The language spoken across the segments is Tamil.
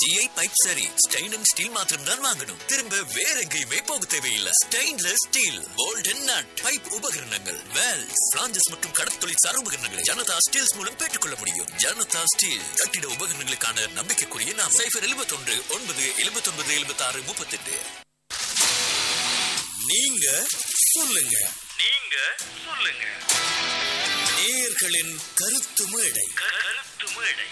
ஜிஐ பைப் சரி ஸ்டெயின் அண்ட் ஸ்டீல் மாத்திரம் தான் வாங்கணும் திரும்ப வேற எங்கேயுமே போக தேவையில்லை stainless steel bolt and nut pipe உபகரணங்கள் வேல் பிளாஞ்சஸ் மற்றும் கடற்தொழிற்சார் உபகரணங்களை ஜனதா ஸ்டீல்ஸ் மூலம் பெற்றுக்கொள்ள முடியும் ஜனதா ஸ்டீல் கட்டிட உபகரணங்களுக்கான நம்பிக்கைக்குரிய நாம் சைபர் எழுபத்தொன்று ஒன்பது எழுபத்தொன்பது எழுபத்தாறு முப்பத்தெட்டு நீங்க சொல்லுங்க நீங்க சொல்லுங்க நேயர்களின் கருத்து மேடை கருத்து மேடை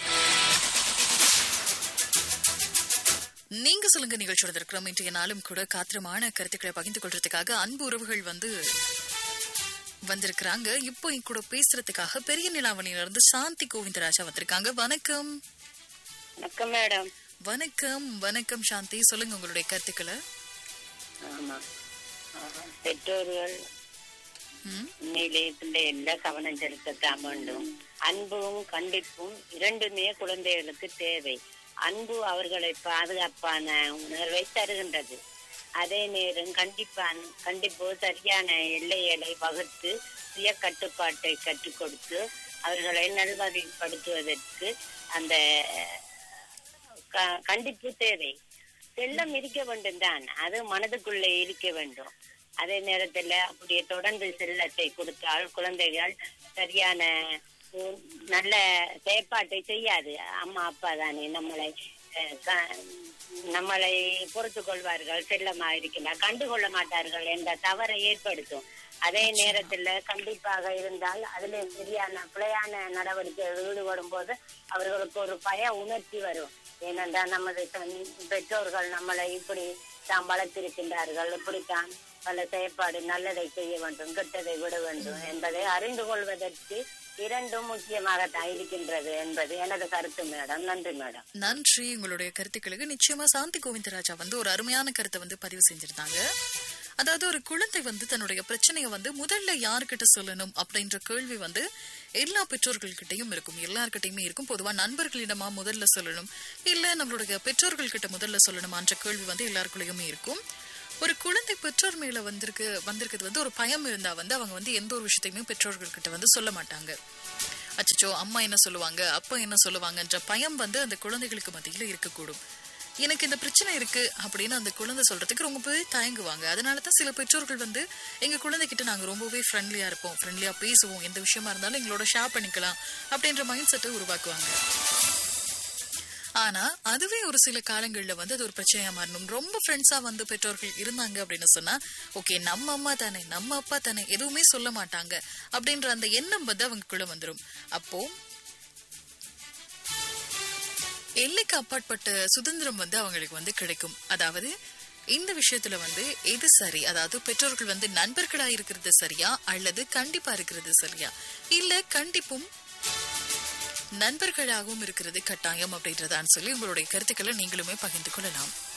நீங்க சொல்லுங்க நிகழ்ச்சியோட இருக்கிறோம் இன்றைய நாளும் கூட காத்திரமான கருத்துக்களை பகிர்ந்து கொள்றதுக்காக அன்பு உறவுகள் வந்து வந்திருக்கிறாங்க இப்போ என் கூட பேசுறதுக்காக பெரிய நிலாவணியில இருந்து சாந்தி கோவிந்தராஜா வந்திருக்காங்க வணக்கம் வணக்கம் மேடம் வணக்கம் வணக்கம் சாந்தி சொல்லுங்க உங்களுடைய கருத்துக்களை ஆமா ஆ, பெற்றோர்கள் ம், உண்மையிலே பிள்ளைகள கவனம் செலுத்தத்தான் வேண்டும் அன்பும் கண்டிப்பும் இரண்டுமே குழந்தைகளுக்கு தேவை அன்பு அவர்களை பாதுகாப்பான உணர்வை தருகின்றது அதே நேரம் கண்டிப்பான் கண்டிப்பு சரியான எல்லைகளை வகுத்து சுய கட்டுப்பாட்டை கற்றுக் கொடுத்து அவர்களை நல்வழிப்படுத்துவதற்கு அந்த க- கண்டிப்பு தேவை செல்லம் இருக்க வேண்டும் தான் அது மனதுக்குள்ளே இருக்க வேண்டும் அதே நேரத்துல அப்படியே தொடர்ந்து செல்லத்தை கொடுத்தால் குழந்தைகள் சரியான உம், நல்ல செயற்பாட்டை செய்யாது அம்மா அப்பா தானே நம்மளை அஹ், க- நம்மளை பொறுத்து கொள்வார்கள் செல்லமா இருக்கின்றார் கண்டுகொள்ள மாட்டார்கள் என்ற தவறை ஏற்படுத்தும் அதே நேரத்துல கண்டிப்பாக இருந்தால் அதுல சரியான பிழையான நடவடிக்கைகள் ஈடுபடும் போது அவர்களுக்கு ஒரு பய உணர்ச்சி வரும் ஏனென்றால் நமது தன்- பெற்றோர்கள் நம்மளை இப்படி தாம் வளர்த்திருக்கின்றார்கள் இப்படித்தான் பல செயற்பாடு நல்லதை செய்ய வேண்டும் கெட்டதை விட வேண்டும் என்பதை அறிந்து கொள்வதற்கு இரண்டும் முக்கியமாகத்தான் இருக்கின்றது என்பது எனது கருத்து மேடம் நன்றி மேடம் நன்றி உங்களுடைய கருத்துக்களுக்கு நிச்சயமா சாந்தி கோவிந்தராஜா வந்து ஒரு அருமையான கருத்தை வந்து பதிவு செஞ்சிருந்தாங்க அதாவது ஒரு குழந்தை வந்து தன்னுடைய பிரச்சனையை வந்து முதல்ல யாருக்கிட்ட சொல்லணும் அப்படின்ற கேள்வி வந்து எல்லா பெற்றோர்கள்கிட்டயும் இருக்கும் எல்லார்கிட்டயுமே இருக்கும் பொதுவா நண்பர்களிடமா முதல்ல சொல்லணும் இல்ல நம்மளுடைய பெற்றோர்கள் கிட்ட முதல்ல சொல்லணுமான்ற கேள்வி வந்து எல்லாருக்குள்ளயுமே இருக்கும் ஒரு குழந்தை பெற்றோர் மேல வந்திருக்கு வந்திருக்கிறது வந்து ஒரு பயம் இருந்தா வந்து அவங்க வந்து எந்த ஒரு விஷயத்தையுமே பெற்றோர்கள் கிட்ட வந்து சொல்ல மாட்டாங்க அச்சச்சோ அம்மா என்ன சொல்லுவாங்க அப்பா என்ன சொல்லுவாங்கன்ற பயம் வந்து அந்த குழந்தைகளுக்கு மத்தியில இருக்கக்கூடும் எனக்கு இந்த பிரச்சனை இருக்கு அப்படின்னு அந்த குழந்தை சொல்றதுக்கு ரொம்பவே தயங்குவாங்க அதனால தான் சில பெற்றோர்கள் வந்து எங்க குழந்தைகிட்ட நாங்க ரொம்பவே ஃப்ரெண்ட்லியா இருப்போம் ஃப்ரெண்ட்லியா பேசுவோம் எந்த விஷயமா இருந்தாலும் எங்களோட ஷேர் பண்ணிக்கலாம் அப்படின்ற மைண்ட் செட்டை உருவாக்குவாங்க ஆனா அதுவே ஒரு சில காலங்கள்ல வந்து அது ஒரு பிரச்சனையா மாறணும் ரொம்ப ஃப்ரெண்ட்ஸா வந்து பெற்றோர்கள் இருந்தாங்க அப்படின்னு சொன்னா ஓகே நம்ம அம்மா தானே நம்ம அப்பா தானே எதுவுமே சொல்ல மாட்டாங்க அப்படின்ற அந்த எண்ணம் வந்து அவங்களுக்குள்ள வந்துரும் அப்போ எல்லைக்கு அப்பாற்பட்ட சுதந்திரம் வந்து அவங்களுக்கு வந்து கிடைக்கும் அதாவது இந்த விஷயத்துல வந்து எது சரி அதாவது பெற்றோர்கள் வந்து நண்பர்களா இருக்கிறது சரியா அல்லது கண்டிப்பா இருக்கிறது சரியா இல்ல கண்டிப்பும் நண்பர்களாகவும் இருக்கிறது கட்டாயம் அப்படின்றதான்னு சொல்லி உங்களுடைய கருத்துக்களை நீங்களுமே பகிர்ந்து கொள்ளலாம்